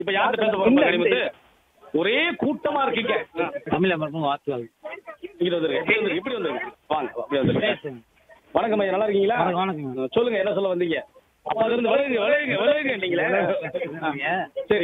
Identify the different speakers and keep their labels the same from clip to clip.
Speaker 1: இப்ப யார்கிட்ட பேச போறோம் கனிமுத்து ஒரே கூட்டமா இருக்கீங்க
Speaker 2: தமிழ் அமர்வும் வாழ்த்துக்கள்
Speaker 1: இங்க வந்துருங்க இப்படி வந்துருங்க இப்படி வந்துருங்க வாங்க அப்படி வந்துருங்க வணக்கம் ஐயா நல்லா இருக்கீங்களா
Speaker 2: வணக்கம், வணக்கங்க.
Speaker 1: சொல்லுங்க என்ன சொல்ல வந்தீங்க அப்பா இருந்து விளையுங்க விளையுங்க விளையுங்க நீங்களே சரி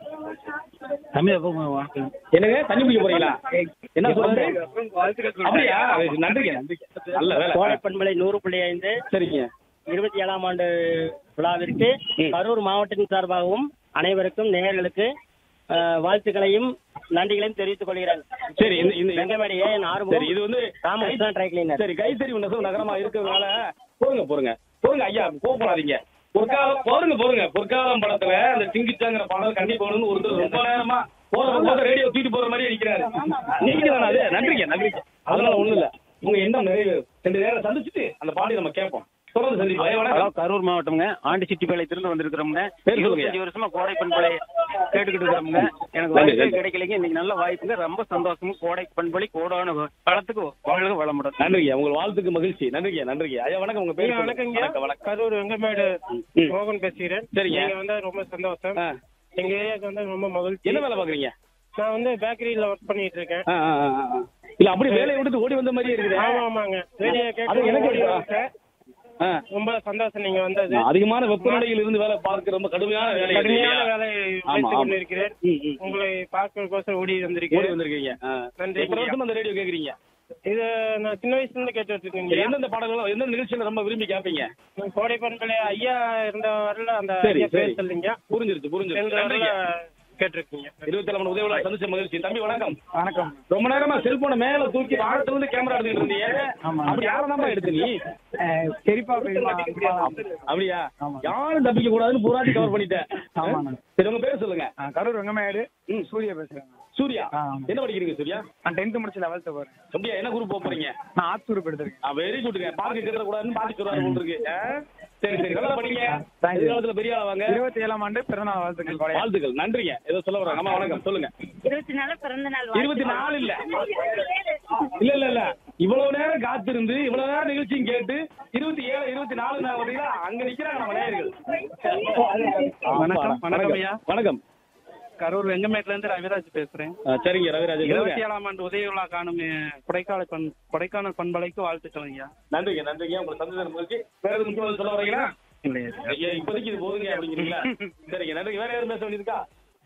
Speaker 2: தமிழ் அமர்வும் வாழ்த்துக்கள்
Speaker 1: என்னங்க தண்ணி குடிக்க போறீங்களா என்ன சொல்றது அப்படியா நன்றிங்க நன்றிங்க நல்ல வேலை
Speaker 3: கோடை பண்பலை நூறு புள்ளி ஐந்து
Speaker 1: சரிங்க
Speaker 3: இருபத்தி ஏழாம் ஆண்டு விழாவிற்கு
Speaker 1: ம்.
Speaker 3: கரூர் மாவட்டத்தின் சார்பாகவும் அனைவருக்கும் நேயர்களுக்கு அஹ், வாழ்த்துக்களையும் நன்றிகளையும் தெரிவித்துக் கொள்கிறேன்
Speaker 1: சரி இந்த இந்த
Speaker 3: வெங்கமேடு ஏ என்
Speaker 1: சரி
Speaker 3: ஆறுமுகம்
Speaker 1: இது வந்து
Speaker 3: ராமகிருஷ்ணன் ட்ரை கிளீனர்
Speaker 1: சரி கைத்தறி நெசவு நகரமா இருக்கிறதுனால போருங்க போருங்க போருங்க ஐயா கோபப்படாதீங்க பொற்காலம் போருங்க போருங்க பொற்காலம் படத்துல அந்த சிங்கிச்சாங்கிற பாடல் கண்டிப்பா வேணும்னு ஒருத்தர் ரொம்ப நேரமா போற போத ரேடியோ தூக்கிட்டு போற மாதிரி அடிக்கிறாரு நீங்க தானே அது நன்றிங்க நன்றிங்க அதனால ஒண்ணும் இல்ல உங்க எண்ணம் நிறைவு ரெண்டு நேரம் சந்திச்சுட்டு அந்த பாடி நம்ம கேட்போம் தொடர்ந்து சந்திப்போம் ஐயா,
Speaker 2: ஹலோ
Speaker 1: வணக்கம்
Speaker 2: கரூர் மாவட்டம்ங்க ஆண்டிச்சிட்டிப்பாளையத்திலிருந்து வந்திருக்கிறோமுங்க
Speaker 1: பேர் சொல்லுங்க.
Speaker 2: இருபத்தஞ்சு வருஷமா கோடை பண்பலை கேட்டுக்கிட்டு இருக்கிறோமுங்க எனக்கு
Speaker 1: நன்றி,
Speaker 2: வாய்ப்பு
Speaker 1: நன்றி.
Speaker 2: கிடைக்கலைங்க இன்னைக்கு நல்ல வாய்ப்புங்க ரொம்ப சந்தோஷமும் கோடை பண்பலை கோடான காலத்துக்கு வாழ்க வளமுடன்
Speaker 1: நன்றிங்க உங்கள் வாழ்த்துக்கு மகிழ்ச்சி நன்றிங்க நன்றிங்க ஐயா வணக்கம் உங்க பேர் சொல்லுங்க.
Speaker 4: வணக்கங்க
Speaker 1: வணக்கம் வணக்கம்
Speaker 4: கரூர் வெங்கமேடு
Speaker 1: ம்.
Speaker 4: மோகன் பேசுகிறேன்
Speaker 1: சரிங்க.
Speaker 4: நீங்க வந்து ரொம்ப சந்தோஷம்
Speaker 1: ஆ,
Speaker 4: எங்க ஏரியாவுக்கு வந்து ரொம்ப மகிழ்ச்சி
Speaker 1: என்ன வேலை பாக்குறீங்க
Speaker 4: நான் வந்து பேக்கரியில ஒர்க் பண்ணிட்டு இருக்கேன்
Speaker 1: ஆ, ஆ, ஆ, ஆ. இல்ல அப்படி வேலையை விட்டுட்டு ஓடி வந்த மாதிரியே இருக்குது
Speaker 4: ஆமா ஆமாங்க ரேடியோ
Speaker 1: அது
Speaker 4: கேட்டு
Speaker 1: எனக்கு
Speaker 4: ஓடி
Speaker 1: இருக்கா?
Speaker 4: வந்துட்டேன்.
Speaker 1: ஆ.
Speaker 4: ரொம்ப சந்தோஷம் நீங்க வந்தது
Speaker 1: அதிகமான வெப்பநிலையில் இருந்து வேலை பார்க்க ரொம்ப கடுமையான வேலை இது
Speaker 4: கடுமையான
Speaker 1: இல்லையா?
Speaker 4: வேலை
Speaker 1: ஆமா,
Speaker 4: வைத்துக்
Speaker 1: ஆமா.
Speaker 4: கொண்டிருக்கிறேன்
Speaker 1: ம், ம்.
Speaker 4: உங்களை பார்க்கறதுக்கோசரம் ஓடி
Speaker 1: ஓடி
Speaker 4: வந்திருக்கேன்
Speaker 1: வந்திருக்கீங்க ஆ.
Speaker 4: நன்றி.
Speaker 1: எத்தனை வருஷமா அந்த ரேடியோ கேக்குறீங்க
Speaker 4: இது நான் சின்ன வயசுல இருந்து கேட்டு வச்சிருக்கேன்
Speaker 1: எந்தெந்த பாடல்கள் எந்த நிகழ்ச்சியில ரொம்ப விரும்பி கேட்பீங்க
Speaker 4: கோடை பண்பலை ஐயா இருந்த வரல அந்த
Speaker 1: சரி,
Speaker 4: ஐயா
Speaker 1: சரி.
Speaker 4: பேர் சொல்லுங்க
Speaker 1: புரிஞ்சிருச்சு புரிஞ்சிருச்சு
Speaker 4: சென்ற வரல
Speaker 1: நன்றிங்க
Speaker 4: கேட்டிருக்கீங்க
Speaker 1: இருபத்தி ஏழு உதவி விழா சந்திச்ச மகிழ்ச்சி தம்பி வணக்கம்
Speaker 2: வணக்கம்
Speaker 1: ரொம்ப நேரமா செல்போனை மேல தூக்கி வாரத்துல இருந்து கேமரா எடுத்துட்டு இருந்தீங்க
Speaker 2: ஆமா.
Speaker 1: அப்படி யாரதாம்மா எடுத்து நீ
Speaker 2: பெரியப்பா
Speaker 1: அப்படியா
Speaker 2: ஆமா.
Speaker 1: யாரும் தப்பிக்க கூடாதுன்னு பூராட்டி கவர் பண்ணிட்டேன்
Speaker 2: ஆமாண்ணா.
Speaker 1: சரி உங்க பேர் சொல்லுங்க
Speaker 2: கரூர் வெங்கமேடு
Speaker 1: ம்.
Speaker 2: சூர்யா பேசுறேன்
Speaker 1: சூர்யா
Speaker 2: ஆ, ஆமா.
Speaker 1: என்ன படிக்கிறீங்க சூர்யா
Speaker 2: நான் டென்த் முடிச்சு லெவல்த்து போறேன்
Speaker 1: அப்படியா என்ன குரூப் போக போறீங்க
Speaker 2: நான் ஆத்தூர் எடுத்திருக்கேன்
Speaker 1: வெரி குட்ங்க பார்க்க கேட்கற கூடாதுன்னு பாத்து சொல்றாரு போல இருக்கு ஆ? சரி சரி நல்லா படிங்க
Speaker 2: Thank you.
Speaker 1: எதிர்காலத்துல பெரிய ஆளா வாங்க
Speaker 2: இருபத்தி ஏழாம் ஆண்டு பிறந்தநாள் வாழ்த்துக்கள் கோடை
Speaker 1: வாழ்த்துக்கள் நன்றிங்க ஏதோ சொல்ல வராங்க அம்மா வணக்கம் சொல்லுங்க
Speaker 5: இருபத்தி நாலு பிறந்த நாள்
Speaker 1: இருபத்தி நாலு இல்ல இல்ல இல்ல இல்ல இவ்வளவு நேரம் காத்திருந்து இவ்வளவு நேரம் நிகழ்ச்சியும் கேட்டு இருபத்தி ஏழு இருபத்தி நாலு நேரம் வந்தீங்களா அங்க நிக்கிறாங்க நம்ம நேயர்கள்
Speaker 2: வணக்கம், வணக்கம் ஐயா.
Speaker 1: வணக்கம்
Speaker 2: கரூர் வெங்கமேட்ல இருந்து ரவிராஜ் பேசுறேன்
Speaker 1: ஆ, சரிங்க ரவிராஜன்
Speaker 2: இருபத்தி
Speaker 1: சொல்லுங்க.
Speaker 2: ஏழாம் ஆண்டு உதய விழா காணும் அஹ், கொடைக்கானல் பண் கொடைக்கானல் பண்பலைக்கு வாழ்த்துக்கள் ஐயா
Speaker 1: நன்றிங்க நன்றிங்க உங்களுக்கு சந்தோஷம் முயற்சி வேற எதுவும் முக்கியமாக சொல்ல வரீங்களா
Speaker 2: இல்லையா
Speaker 1: ஐயா இப்போதைக்கு இது போதுங்க அப்படிங்கிறீங்களா சரிங்க நன்றி வேற யாரும் பேச வேண்டியிருக்கா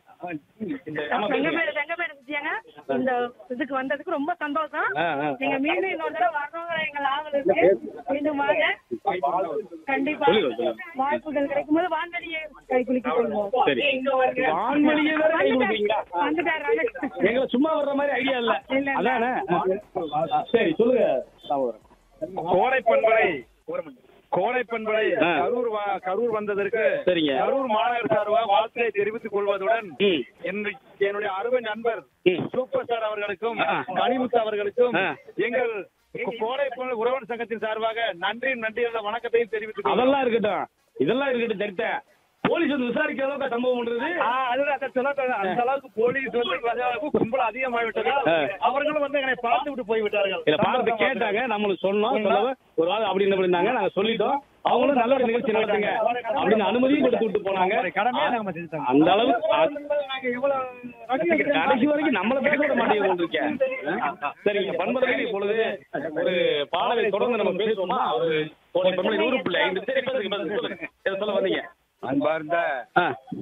Speaker 1: இந்த ஆமா, பேசுங்க.
Speaker 5: வெங்கமேடு வெங்கமேடு விஜயங்க இந்த இதுக்கு வந்ததுக்கு ரொம்ப சந்தோஷம்
Speaker 1: ஆ, ஆ.
Speaker 5: நீங்க மீண்டும் இன்னொரு தடவை வரணுங்கிற எங்கள் ஆவல் இருக்கு மீண்டும் வாங்க கண்டிப்பா
Speaker 1: சொல்லுங்க, சொல்லுங்க.
Speaker 5: வாய்ப்புகள் கிடைக்கும் போது வான்வெளியை கை குலுக்கிக் கொள்வோம்
Speaker 1: சரி. வான்வெளியே வேற கை குலுக்குறீங்களா?
Speaker 5: வந்துட்டாரு
Speaker 1: எங்களை சும்மா வர்ற மாதிரி ஐடியா இல்ல
Speaker 5: இல்ல, இல்ல.
Speaker 1: அதானே ஆ, சரி சொல்லுங்க சகோதரன்.
Speaker 6: கோடை பண்பலை கோடை பண்பலை
Speaker 1: ஆ.
Speaker 6: கரூர் வா- கரூர் வந்ததற்கு
Speaker 1: சரிங்க
Speaker 6: கரூர் மாநகர் சார்பாக வாழ்த்தை தெரிவித்துக் கொள்வதுடன்
Speaker 1: ம்.
Speaker 6: என்னுடைய என்னுடைய அருமை நண்பர்
Speaker 1: ம்.
Speaker 6: சூப்பர் ஸ்டார் அவர்களுக்கும்
Speaker 1: ஆ.
Speaker 6: கனிமுத்து அவர்களுக்கும்
Speaker 1: ஆ.
Speaker 6: எங்கள் கோடை பண்பலை உறவன் சங்கத்தின் சார்பாக நன்றி நன்றி என்ற வணக்கத்தையும் தெரிவித்துக் கொள்கிறோம்.
Speaker 1: அதெல்லாம் இருக்கட்டும் இதெல்லாம் இருக்கட்டும் தெரித்த போலீஸ் வந்து விசாரிக்கிற அளவுக்கு சம்பவம் பண்றது
Speaker 6: ஆ, அதுதான் அந்த சொல்ல- அந்த அளவுக்கு போலீஸ் வந்து அளவுக்கு கும்பல் அதிகமாகிவிட்டதால்
Speaker 1: ஆ.
Speaker 6: அவர்களும் வந்து எங்களை பார்த்து விட்டு போய்விட்டார்கள்
Speaker 1: இல்ல பார்த்து கேட்டாங்க நம்மளுக்கு சொன்னோம் சொல்லவ ஒரு ஆள் அப்படின்னு இருந்தாங்க நாங்க சொல்லிட்டோம் அவங்களும் நல்ல ஒரு நிகழ்ச்சி நடத்துங்க அப்படின்னு அனுமதியும் கொடுத்து விட்டு போனாங்க
Speaker 6: கடமையை நாங்க செஞ்சுட்டோம்.
Speaker 1: அந்த அளவுக்கு
Speaker 6: நாங்க எவ்வளவு
Speaker 1: கடைசி வரைக்கும் நம்மள பேச விட மாட்டேங்குது இருக்கேன் சரிங்க பண்பலையில் இப்பொழுது ஒரு பாடலை தொடர்ந்து நம்ம பேசுவோமா ஒரு கோடை பண்பலை நூறு பிள்ளை ஐந்து சரி பேசுங்க பேசுங்க சொல்லுங்க எதை சொல்ல வந்தீங்க
Speaker 6: அன்பார்ந்த
Speaker 1: ஆ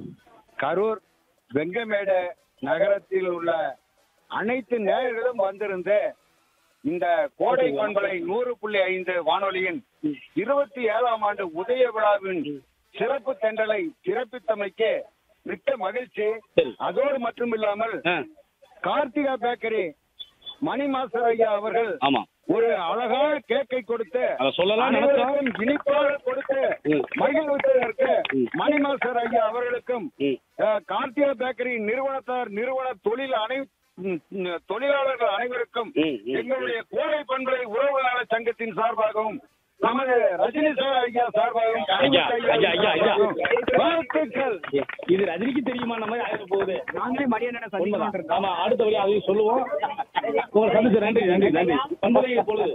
Speaker 6: கரூர் வெங்கமேடு நகரத்தில் உள்ள அனைத்து நேயர்களும் வந்திருந்து இந்த கோடை பண்பலை நூறு புள்ளி ஐந்து வானொலியின் இருபத்தி ஏழாம் ஆண்டு உதய விழாவின் சிறப்பு தென்றலை சிறப்பித்தமைக்கு மிக்க மகிழ்ச்சி
Speaker 1: சரி.
Speaker 6: அதோடு மட்டுமில்லாமல்
Speaker 1: ஆ,
Speaker 6: கார்த்திகா பேக்கரி மணி மாஸ்டர் ஐயா அவர்கள்
Speaker 1: ஆமா
Speaker 6: ஒரு அழகான கேக்கை கொடுத்து
Speaker 1: அத சொல்லலாம் நினைச்சோம்
Speaker 6: அனைவருக்கும் இனிப்பாக கொடுத்து
Speaker 1: ம்.
Speaker 6: மகிழ்வித்ததற்கு
Speaker 1: ம்.
Speaker 6: மணி மாஸ்டர் ஐயா அவர்களுக்கும்
Speaker 1: ம்.
Speaker 6: அஹ், கார்த்திகா பேக்கரி நிறுவனத்தார் நிறுவன தொழில் அனை ம், ம், தொழிலாளர்கள் அனைவருக்கும்
Speaker 1: ம், ம்.
Speaker 6: எங்களுடைய கோடை பண்பலை உறவுகளாளர் சங்கத்தின் சார்பாகவும் நமது ரஜினி சார் ஐயா சார்பாகவும்
Speaker 1: ஐயா, ஐயா, ஐயா, ஐயா.
Speaker 6: வாழ்த்துக்கள்
Speaker 1: இது ரஜினிக்கு தெரியுமா நம்ம ஆயிரம் போகுது
Speaker 2: நாங்களே மரியாதை
Speaker 1: உண்மைதான். ஆமா அடுத்தபடி அதையும் சொல்லுவோம் உங்களை சந்திச்சு நன்றி நன்றி நன்றி பண்பலை இப்பொழுது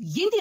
Speaker 7: இந்திய